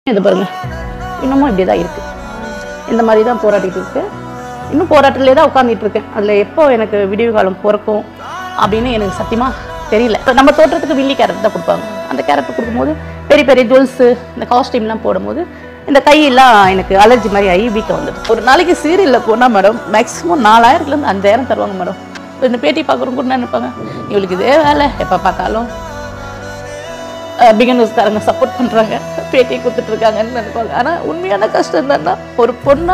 இது பாருங்க இன்னமும் இப்படி தான் இருக்கு இந்த மாதிரி தான் போராடிட்டு இருக்கு இன்னும் போராட்டத்திலே தான் உட்காந்துட்டு இருக்கேன் அதில் எப்போ எனக்கு விடிவு காலம் பிறக்கும் அப்படின்னு எனக்கு சத்தியமாக தெரியல இப்ப நம்ம தோற்றத்துக்கு வில்லி கேரட் தான் கொடுப்பாங்க அந்த கேரட் கொடுக்கும்போது பெரிய பெரிய ஜுவல்ஸு இந்த காஸ்டியூம்லாம் போடும்போது இந்த கையெல்லாம் எனக்கு அலர்ஜி மாதிரி ஆகி வீக்கம் வந்துடுது ஒரு நாளைக்கு சீரியலில் போனால் மேடம் மேக்ஸிமம் நாலாயிரத்துலேருந்து அஞ்சாயிரம் தருவாங்க மேடம் இந்த பேட்டி பார்க்குறவங்க கூட என்ன நினைப்பாங்க இவளுக்கு இதே வேலை எப்போ பார்த்தாலும் பிகினர்ஸ்காரங்க சப்போர்ட் பண்ணுறாங்க பேட்டி கொடுத்துட்டு இருக்காங்கன்னு நினைப்பாங்க ஆனால் உண்மையான கஷ்டம் என்னன்னா ஒரு பொண்ணா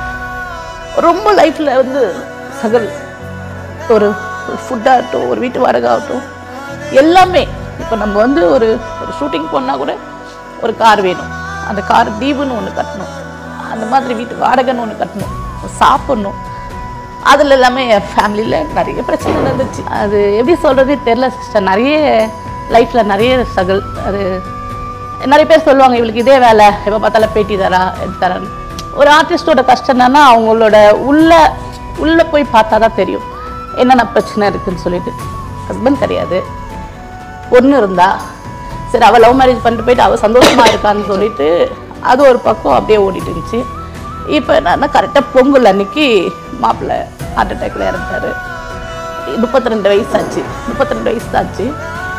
ரொம்ப லைஃப்பில் வந்து சகல் ஒரு ஃபுட்டாகட்டும் ஒரு வீட்டு வாடகை ஆகட்டும் எல்லாமே இப்போ நம்ம வந்து ஒரு ஒரு ஷூட்டிங் போனால் கூட ஒரு கார் வேணும் அந்த கார் தீபுன்னு ஒன்று கட்டணும் அந்த மாதிரி வீட்டு வாடகைன்னு ஒன்று கட்டணும் சாப்பிடணும் அதில் எல்லாமே என் ஃபேமிலியில் நிறைய பிரச்சனை நடந்துச்சு அது எப்படி சொல்கிறதே தெரில சிஸ்டர் நிறைய லைஃப்பில் நிறைய ஸ்ட்ரகிள் அது நிறைய பேர் சொல்லுவாங்க இவளுக்கு இதே வேலை எப்போ பார்த்தாலும் பேட்டி தரா இது தரான்னு ஒரு ஆர்டிஸ்டோட கஷ்டம் என்னன்னா அவங்களோட உள்ள உள்ளே போய் பார்த்தா தான் தெரியும் என்னென்ன பிரச்சனை இருக்குன்னு சொல்லிட்டு ஹஸ்பண்ட் கிடையாது பொண்ணு இருந்தா சரி அவள் லவ் மேரேஜ் பண்ணிட்டு போயிட்டு அவள் சந்தோஷமா இருக்கான்னு சொல்லிட்டு அது ஒரு பக்கம் அப்படியே ஓடிட்டு இருந்துச்சு இப்போ என்னன்னா கரெக்டாக பொங்கல் அன்னைக்கு மாப்பிள்ளை ஹார்ட் அட்டாக்ல இறந்தாரு முப்பத்தி ரெண்டு வயசு ஆச்சு முப்பத்தி ரெண்டு வயசு தான் ஆச்சு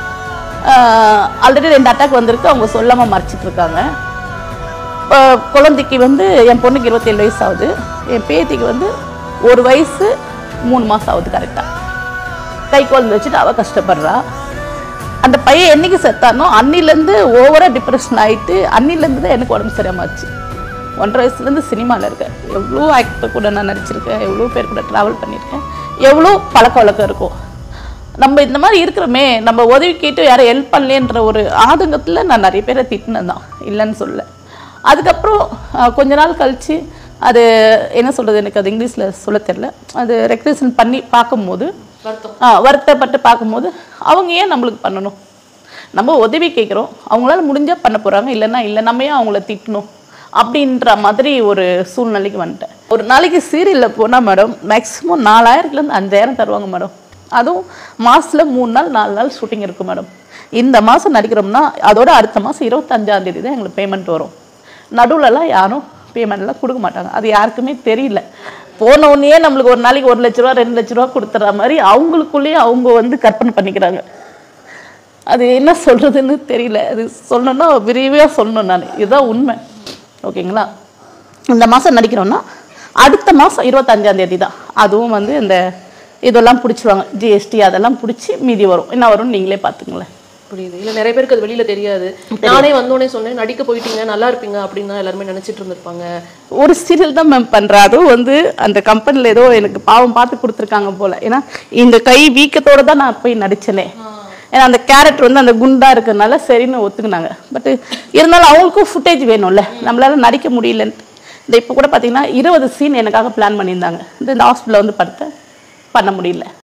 ஆல்ரெடி ரெண்டு அட்டாக் வந்திருக்கு அவங்க சொல்லாமல் மறைச்சிட்டு இருக்காங்க இப்போ குழந்தைக்கு வந்து என் பொண்ணுக்கு இருபத்தேழு வயசு ஆகுது என் பேத்திக்கு வந்து ஒரு வயசு மூணு மாதம் ஆகுது கரெக்டாக கை குழந்தை வச்சுட்டு அவள் கஷ்டப்படுறா அந்த பையன் என்னைக்கு செத்தானோ அன்னிலேருந்து ஓவராக டிப்ரெஷன் ஆகிட்டு அன்னிலேருந்து தான் எனக்கு உடம்பு சரியாம ஆச்சு ஒன்றரை வயசுலேருந்து சினிமாவில் இருக்கேன் எவ்வளோ ஆக்டர் கூட நான் நடிச்சிருக்கேன் எவ்வளோ பேர் கூட ட்ராவல் பண்ணியிருக்கேன் எவ்வளோ பழக்க வழக்கம் இருக்கும் நம்ம இந்த மாதிரி இருக்கிறோமே நம்ம உதவி கேட்டு யாரும் ஹெல்ப் பண்ணலேன்ற ஒரு ஆதங்கத்தில் நான் நிறைய பேரை திட்டினேன் தான் இல்லைன்னு சொல்ல அதுக்கப்புறம் அஹ், கொஞ்ச நாள் கழித்து அது என்ன சொல்கிறது எனக்கு அது இங்கிலீஷில் சொல்ல தெரில அது ரெக்ரேஷன் பண்ணி பார்க்கும்போது ஆ, வருத்தப்பட்டு பார்க்கும்போது அவங்க ஏன் நம்மளுக்கு பண்ணணும் நம்ம உதவி கேட்குறோம் அவங்களால முடிஞ்சால் பண்ண போகிறாங்க இல்லைன்னா இல்லை நம்ம ஏன் அவங்கள திட்டணும் அப்படின்ற மாதிரி ஒரு சூழ்நிலைக்கு வந்துட்டேன் ஒரு நாளைக்கு சீரியலில் போனால் மேடம் மேக்ஸிமம் நாலாயிரத்துலேருந்து அஞ்சாயிரம் தருவாங்க மேடம் அதுவும் மாதத்தில் மூணு நாள் நாலு நாள் ஷூட்டிங் இருக்கும் மேடம் இந்த மாதம் நடிக்கிறோம்னா அதோட அடுத்த மாதம் இருபத்தஞ்சாம் தேதி தான் எங்களுக்கு பேமெண்ட் வரும் நடுவுலலாம் யாரும் பேமெண்ட்லாம் கொடுக்க மாட்டாங்க அது யாருக்குமே தெரியல போன உடனே நம்மளுக்கு ஒரு நாளைக்கு ஒரு லட்ச ரூபா ரெண்டு லட்ச ரூபா கொடுத்துற மாதிரி அவங்களுக்குள்ளேயே அவங்க வந்து கற்பனை பண்ணிக்கிறாங்க அது என்ன சொல்றதுன்னு தெரியல அது சொல்லணும்னா விரிவாக சொல்லணும் நான் இதுதான் உண்மை ஓகேங்களா இந்த மாதம் நடிக்கிறோம்னா அடுத்த மாதம் இருபத்தஞ்சாம் தேதி தான் அதுவும் வந்து இந்த இதெல்லாம் பிடிச்சிருவாங்க ஜிஎஸ்டி அதெல்லாம் பிடிச்சி மீதி வரும் என்ன வரும்னு நீங்களே பார்த்துங்களேன் புரியுது இல்ல நிறைய பேருக்கு அது வெளியில தெரியாது நானே வந்தோடனே சொன்னேன் நடிக்க போயிட்டீங்க நல்லா இருப்பீங்க அப்படின்னு தான் எல்லாருமே நினைச்சிட்டு இருந்திருப்பாங்க ஒரு சீரியல் தான் மேம் பண்ணுறேன் அதுவும் வந்து அந்த கம்பெனியில் ஏதோ எனக்கு பாவம் பார்த்து கொடுத்துருக்காங்க போல ஏன்னா இந்த கை வீக்கத்தோட தான் நான் போய் நடிச்சேனே ஏன்னா அந்த கேரக்டர் வந்து அந்த குண்டா இருக்கிறதுனால சரின்னு ஒத்துக்குனாங்க பட் இருந்தாலும் அவங்களுக்கும் ஃபுட்டேஜ் வேணும்ல நம்மளால நடிக்க முடியலன்ட்டு இந்த இப்போ கூட பார்த்தீங்கன்னா இருபது சீன் எனக்காக பிளான் பண்ணியிருந்தாங்க இந்த ஹாஸ்பிட்டலில் வந்து படுத்த பண்ண முடியல